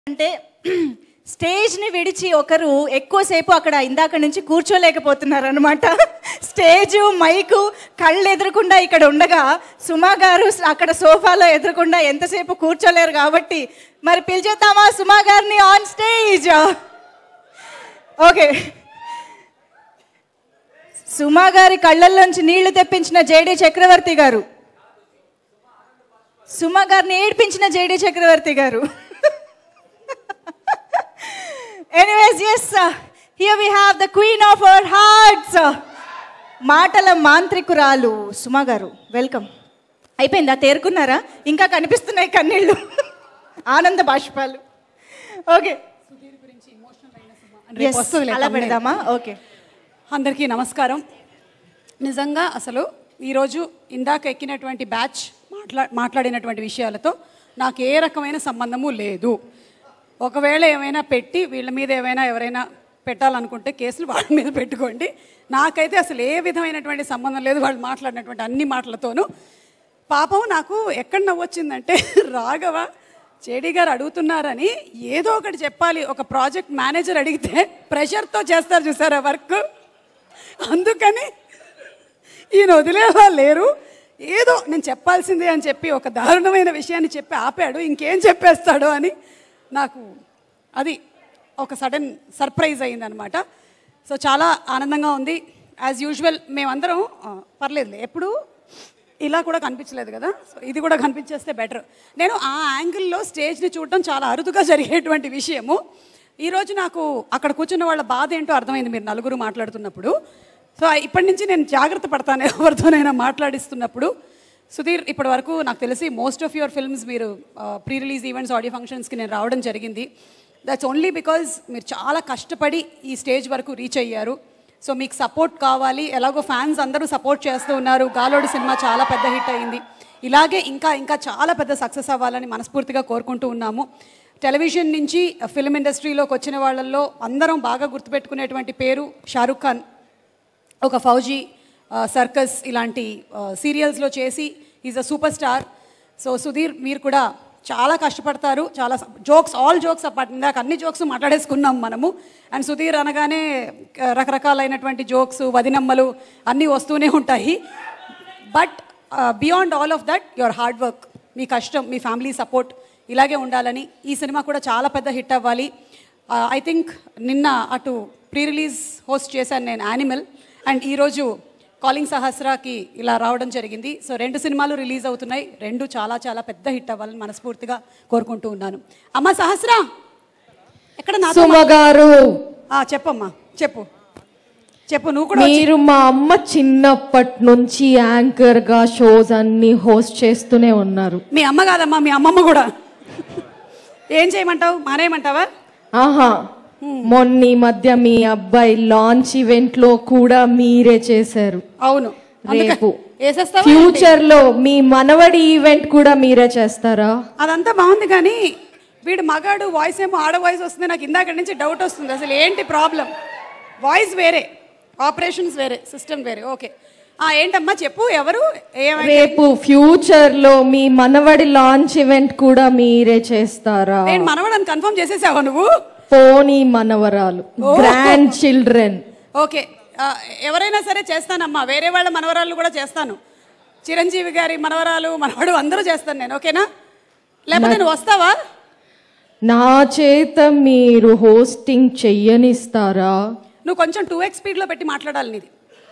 అంటే స్టేజ్ని విడిచి ఒకరు ఎక్కువసేపు అక్కడ ఇందాక నుంచి కూర్చోలేకపోతున్నారు అనమాట స్టేజు మైకు కళ్ళు ఎదురకుండా ఇక్కడ ఉండగా సుమా గారు అక్కడ సోఫాలో ఎదురకుండా ఎంతసేపు కూర్చోలేరు కాబట్టి మరి పిలిచేద్దామా సుమా గారిని ఆన్ స్టేజ్ ఓకే సుమా గారి కళ్ళల్లోంచి నీళ్లు తెప్పించిన జేడి చక్రవర్తి గారు సుమా గారిని ఏడ్పించిన జేడి చక్రవర్తి గారు anyways yes here we have the queen of our hearts మాటల మాంత్రికురాలు సుమా గారు వెల్కమ్ అయిపోయిందా తేరుకున్నారా ఇంకా కనిపిస్తున్నాయి కన్నీళ్ళు ఆనంద బాష్పాలు ఓకే రేపు వస్తుందిలే అలా thumbnail. పెడదామా ఓకే అందరికీ నమస్కారం నిజంగా అసలు ఈరోజు ఇందాక ఎక్కినటువంటి బ్యాచ్ మాట్లా మాట్లాడినటువంటి విషయాలతో నాకు ఏ రకమైన సంబంధము లేదు ఒకవేళ ఏమైనా పెట్టి వీళ్ళ మీద ఏమైనా ఎవరైనా పెట్టాలనుకుంటే కేసులు వాళ్ళ మీద పెట్టుకోండి నాకైతే అసలు ఏ విధమైనటువంటి సంబంధం లేదు వాళ్ళు మాట్లాడినటువంటి అన్ని మాటలతోనూ పాపం నాకు ఎక్కడ నవ్వొచ్చిందంటే రాఘవ చేడి గారు అడుగుతున్నారని ఏదో ఒకటి చెప్పాలి ఒక ప్రాజెక్ట్ మేనేజర్ అడిగితే ప్రెషర్తో చేస్తారు చూసారా వర్క్ అందుకని ఈయన వదిలేవాళ్ళు లేరు ఏదో నేను చెప్పాల్సిందే అని చెప్పి ఒక దారుణమైన విషయాన్ని చెప్పి ఆపాడు ఇంకేం చెప్పేస్తాడో అని నాకు అది ఒక సడన్ సర్ప్రైజ్ అయిందనమాట సో చాలా ఆనందంగా ఉంది యాజ్ యూజువల్ మేమందరం ఆ, పర్లేదులే ఎప్పుడు ఇలా కూడా కనిపించలేదు కదా సో ఇది కూడా కనిపించేస్తే బెటర్ నేను ఆ యాంగిల్లో స్టేజ్ని చూడటం చాలా అరుదుగా జరిగేటువంటి విషయము ఈరోజు నాకు అక్కడ కూర్చున్న వాళ్ళ బాధ ఏంటో అర్థమైంది మీరు నలుగురు మాట్లాడుతున్నప్పుడు సో ఇప్పటి నుంచి నేను జాగ్రత్త పడతాను ఎవరితోనైనా మాట్లాడిస్తున్నప్పుడు సుధీర్ ఇప్పటి వరకు నాకు తెలిసి మోస్ట్ ఆఫ్ యువర్ ఫిల్మ్స్ మీరు ప్రీ రిలీజ్ ఈవెంట్స్ ఆడియో ఫంక్షన్స్కి నేను రావడం జరిగింది దట్స్ ఓన్లీ బికాజ్ మీరు చాలా కష్టపడి ఈ స్టేజ్ వరకు రీచ్ అయ్యారు సో మీకు సపోర్ట్ కావాలి ఎలాగో ఫ్యాన్స్ అందరూ సపోర్ట్ చేస్తూ ఉన్నారు గాలోడు సినిమా చాలా పెద్ద హిట్ అయింది ఇలాగే ఇంకా ఇంకా చాలా పెద్ద సక్సెస్ అవ్వాలని మనస్ఫూర్తిగా కోరుకుంటూ ఉన్నాము టెలివిజన్ నుంచి ఫిల్మ్ ఇండస్ట్రీలోకి వచ్చిన వాళ్ళల్లో అందరం బాగా గుర్తుపెట్టుకునేటువంటి పేరు షారుఖ్ ఖాన్ ఒక ఫౌజీ ఆ, సర్కస్ ఇలాంటి ఆ, సీరియల్స్లో చేసి is a super star so Sudheer మీరు కూడా చాలా కష్టపడతారు చాలా జోక్స్ ఆల్ జోక్స్ అప్పటి ఇందాక అన్ని జోక్స్ మాట్లాడేసుకున్నాం మనము అండ్ సుధీర్ అనగానే ఆ, రకరకాలైనటువంటి జోక్స్ వదినమ్మలు అన్నీ వస్తూనే ఉంటాయి but beyond all of that your hard work మీ కష్టం మీ ఫ్యామిలీ సపోర్ట్ ఇలాగే ఉండాలని ఈ సినిమా కూడా చాలా పెద్ద హిట్ అవ్వాలి ఐ థింక్ నిన్న అటు ప్రీ రిలీజ్ హోస్ట్ చేశాను నేను యానిమల్ అండ్ ఈరోజు కాలింగ్ సహస్రాకి ఇలా రావడం జరిగింది సో రెండు సినిమాలు రిలీజ్ అవుతున్నాయి రెండు చాలా చాలా పెద్ద హిట్ అవ్వాలని మనస్ఫూర్తిగా కోరుకుంటూ ఉన్నాను అమ్మ సహస్రా ఎక్కడ నాతో సుమ గారు ఆ, చెప్పమ్మా చెప్పు చెప్పు నువ్వు కూడా వచ్చి- మీరు మా అమ్మ చిన్నప్పటి నుంచి యాంకర్ గా షోస్ అన్ని హోస్ట్ చేస్తూనే ఉన్నారు మీ అమ్మ కాదమ్మా మీ అమ్మమ్మ కూడా ఏం చేయమంటావు మానేయమంటావా ఆహా మొన్న ఈ మధ్య మీ అబ్బాయి లాంచ్ ఈవెంట్ లో కూడా మీరే చేశారు అవును అందుక- రేపు వేసేస్తావా ఫ్యూచర్ లో మీ మనవడి ఈవెంట్ కూడా మీరే చేస్తారా అదంతా బాగుంది కానీ వీడు మగాడు వాయిస్ ఏమో ఆడ వాయిస్ వస్తుంది నాకు ఇందాక నుంచి డౌట్ వస్తుంది అసలు ఏంటి ప్రాబ్లం వాయిస్ వేరే ఆపరేషన్స్ వేరే సిస్టమ్ వేరే ఓకే ఆ ఏంటమ్మా చెప్పు ఎవరు ఏమైంది రేపు ఫ్యూచర్ లో మీ మనవడి లాంచ్ ఈవెంట్ కూడా మీరే చేస్తారా నేను మనవడని కన్ఫర్మ్ చేసేసావా నువ్వు పోనీ మనవరాలు గ్రాండ్ చిల్డ్రన్ ఓకే ఆ, ఎవరైనా సరే చేస్తానమ్మా వేరే వాళ్ళ మనవరాళ్ళు కూడా చేస్తాను చిరంజీవి గారి మనవరాలు మనవడు అందరూ చేస్తాను నేను ఓకేనా లేకపోతే నువ్వు వస్తావా నా చేత మీరు హోస్టింగ్ చెయ్యనిస్తారా నువ్వు కొంచెం టూ ఎక్స్ స్పీడ్లో పెట్టి మాట్లాడాలి నీది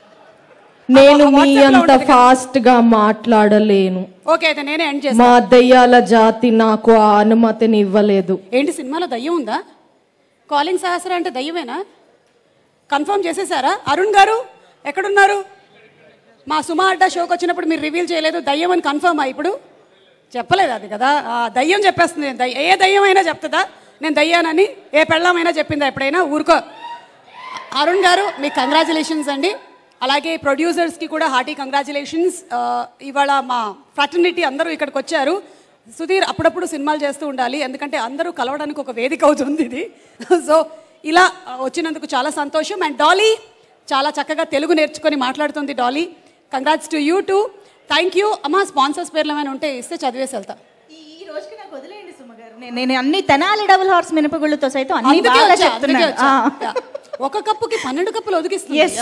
నేను ఆ మీ WhatsApp లో అంత ఉంటది కదా. ఫాస్ట్ గా మాట్లాడలేను ఓకే అయితే నేనే ఎండ్ చేస్తాను మా దయ్యాల జాతి నాకు ఆ అనుమతిని ఇవ్వలేదు ఏంటి సినిమాలో దయ్యం ఉందా కాలింగ్ సహస్ర అంటే దయ్యమేనా కన్ఫర్మ్ చేసేసారా అరుణ్ గారు ఎక్కడున్నారు మా సుమా అడ్డా షోకి వచ్చినప్పుడు మీరు రివీల్ చేయలేదు దయ్యం అని కన్ఫర్మా ఇప్పుడు చెప్పలేదు అది కదా ఆ, దయ్యం చెప్పేస్తుంది దయ్య- ఏ దయ్యం అయినా చెప్తుందా నేను దయ్యానని ఏ పెళ్ళమైనా చెప్పిందా ఎప్పుడైనా ఊరుకో అరుణ్ గారు మీకు కంగ్రాచులేషన్స్ అండి అలాగే ప్రొడ్యూసర్స్కి కూడా హార్టీ కంగ్రాచులేషన్స్ ఇవాళ మా ఫ్రాటర్నిటీ అందరూ ఇక్కడికి వచ్చారు సుధీర్ అప్పుడప్పుడు సినిమాలు చేస్తూ ఉండాలి ఎందుకంటే అందరూ కలవడానికి ఒక వేదిక అవుతుంది ఇది సో ఇలా ఆ, వచ్చినందుకు చాలా సంతోషం అండ్ డాలీ చాలా చక్కగా తెలుగు నేర్చుకొని మాట్లాడుతుంది Dolly congrats to you too thank you అమ్మా స్పాన్సర్స్ పేర్లు ఏమైనా ఉంటే ఇస్తే చదివేసి వెళ్తా ఈ ఈ రోజుకి నాకు వదిలేయండి సుమ గారు నే- నేను అన్ని తెనాలి డబుల్ హార్స్ మినపగుళ్ళతో సైతం అన్ని అందుకే బాగా వచ్చా, అందుకే చెప్తున్నాను వచ్చా. ఆ. యా. ఒక కప్పుకి పన్నెండు కప్పులు ఒదిగిస్తుంది Yes.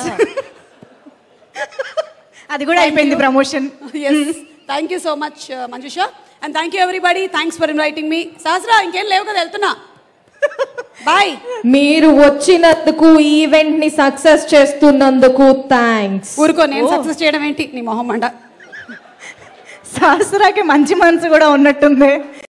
అది కూడా అయిపోయింది promotion yes thank you so much Manjusha and thank you everybody thanks for inviting మీ సహస్రా ఇంకేం లేవు కదా వెళ్తున్నా బాయ్ మీరు వచ్చినందుకు ఈవెంట్ ని సక్సెస్ చేస్తున్నందుకు థ్యాంక్స్ ఊరుకో నేను సక్సెస్ చేయడం ఏంటి నీ మొహం మండ సహస్రాకి మంచి మనసు కూడా ఉన్నట్టుంది